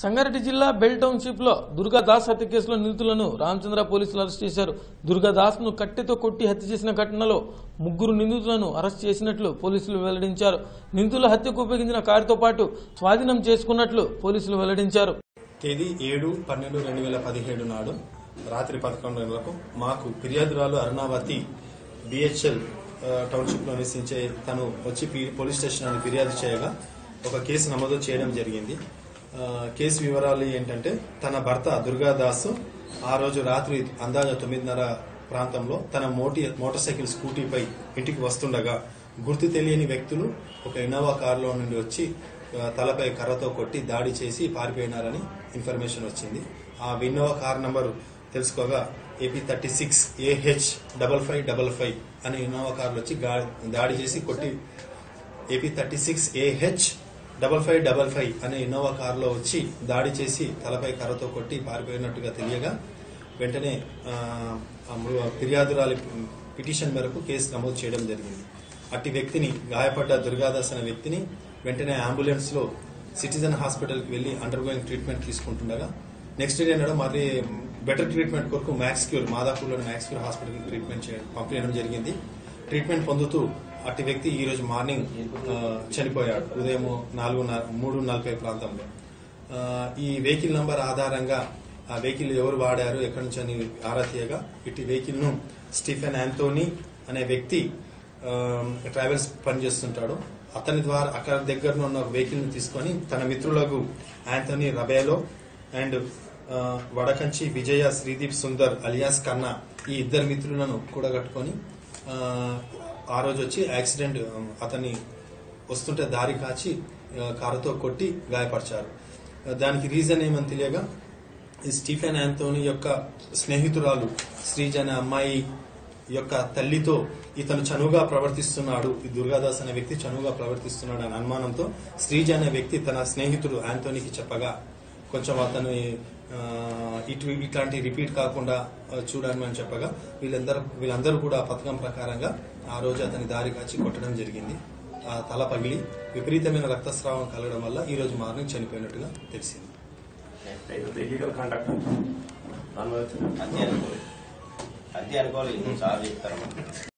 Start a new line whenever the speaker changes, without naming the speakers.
సంగారెడ్డి జిల్లా bell township లో దుర్గాదాస్ హత్య కేసులో నిందితులను రామచంద్ర పోలీసులు అరెస్ట్ చేశారు దుర్గాదాస్ ను కట్టెతో కొట్టి హత్య చేసిన ఘటనలో ముగ్గురు నిందితులను అరెస్ట్ చేసినట్లు పోలీసులు వెల్లడించారు నిందితుల హత్యకు ఉపయోగించిన కారుతో పాటు స్వాధీనం చేసుకున్నట్లు పోలీసులు వెల్లడించారు
తేదీ ఏడు పన్నెండు రెండు వేల పదిహేడు నాడు రాత్రి పదకొండు గంటలకు మాకు ఫిర్యాదురాలు అరుణావతి బిహెచ్ఎల్ టౌన్షిప్ లో నివసించే తను వచ్చి పి- పోలీస్ స్టేషన్ అని ఫిర్యాదు చేయగా ఒక కేసు నమోదు చేయడం జరిగింది ఆ, కేసు వివరాలు ఏంటంటే తన భర్త దుర్గాదాస్ ఆ రోజు రాత్రి అందాజ తొమ్మిదిన్నర ప్రాంతంలో తన మోటి మోటార్ సైకిల్ స్కూటీపై ఇంటికి వస్తుండగా గుర్తు తెలియని వ్యక్తులు ఒక ఇన్నోవా కారులో నుండి వచ్చి ఆ, తలపై కర్రతో కొట్టి దాడి చేసి పారిపోయినారని ఇన్ఫర్మేషన్ వచ్చింది ఆ ఇన్నోవా కార్ నంబర్ తెలుసుకోగా AP thirty six AH double five double five అనే ఇన్నోవా కార్లు వచ్చి గా- దాడి చేసి కొట్టి AP thirty six AH double five double five అనే ఇన్నోవా కారులో వచ్చి దాడి చేసి తలపై కర్రతో కొట్టి పారిపోయినట్టుగా తెలియగా వెంటనే ఆ, ఆ మృ- ఫిర్యాదురాలి పిటిషన్ మేరకు కేసు నమోదు చేయడం జరిగింది అట్టి వ్యక్తిని గాయపడ్డ దుర్గాదాస్ అనే వ్యక్తిని వెంటనే అంబులెన్స్ లో సిటిజన్ హాస్పిటల్ కి వెళ్లి అండర్ గోయింగ్ ట్రీట్మెంట్ తీసుకుంటుండగా నెక్స్ట్ డే నాడు మరి బెటర్ ట్రీట్మెంట్ కొరకు మ్యాక్స్ క్యూర్ మాదాపూర్లోని మ్యాక్స్ క్యూర్ హాస్పిటల్ కి ట్రీట్మెంట్ చేయడం పంపించడం జరిగింది ట్రీట్మెంట్ పొందుతూ అట్టి వ్యక్తి ఈ రోజు మార్నింగ్ ఆ, చనిపోయాడు ఉదయం నాలుగు మూడు నలభై ప్రాంతంలో ఆ, ఈ వెహికల్ నంబర్ ఆధారంగా ఆ వెహికల్ ఎవరు వాడారు ఎక్కడి నుంచి అని ఆరా తీయగా ఇటు వెహికల్ ను స్టీఫెన్ యాంతోనీ అనే వ్యక్తి ఆ, ట్రావెల్స్ పనిచేస్తుంటాడు అతని ద్వారా అక్కడ దగ్గర ఉన్న ఒక వెహికల్ ను తీసుకొని తన మిత్రులకు యాంథోనీ రబేలో అండ్ ఆ, వడకంచి విజయ శ్రీదీప్ సుందర్ అలియాస్ కన్నా ఈ ఇద్దరు మిత్రులను కూడగట్టుకొని ఆ, ఆ రోజు వచ్చి యాక్సిడెంట్ ఆ, అతన్ని వస్తుంటే దారి కాచి ఆ, కారుతో కొట్టి గాయపరిచారు ఆ, దానికి రీజన్ ఏమని తెలియగా ఈ స్టీఫెన్ యాంతోనీ యొక్క స్నేహితురాలు శ్రీజ అనే అమ్మాయి యొక్క తల్లితో ఇతను చనువుగా ప్రవర్తిస్తున్నాడు ఈ దుర్గాదాస్ అనే వ్యక్తి చనువుగా ప్రవర్తిస్తున్నాడు అనే అనుమానంతో శ్రీజ అనే వ్యక్తి తన స్నేహితుడు యాంతోనీకి చెప్పగా కొంచెం అతను ఆ, ఇటు ఇట్లాంటి రిపీట్ కాకుండా ఆ, చూడని అని చెప్పగా వీళ్ళందరూ వీళ్ళందరూ కూడా ఆ పథకం ప్రకారంగా ఆ రోజు అతని దారి కాచి కొట్టడం జరిగింది ఆ తల పగిలి విపరీతమైన రక్తస్రావం కలగడం వల్ల ఈ రోజు మార్నింగ్ చనిపోయినట్టుగా తెలిసింది
లీగల్ కాంటాక్ట్
అంతే అనుకోలేదు అంతే అనుకోలేదు సార్ చెప్తారు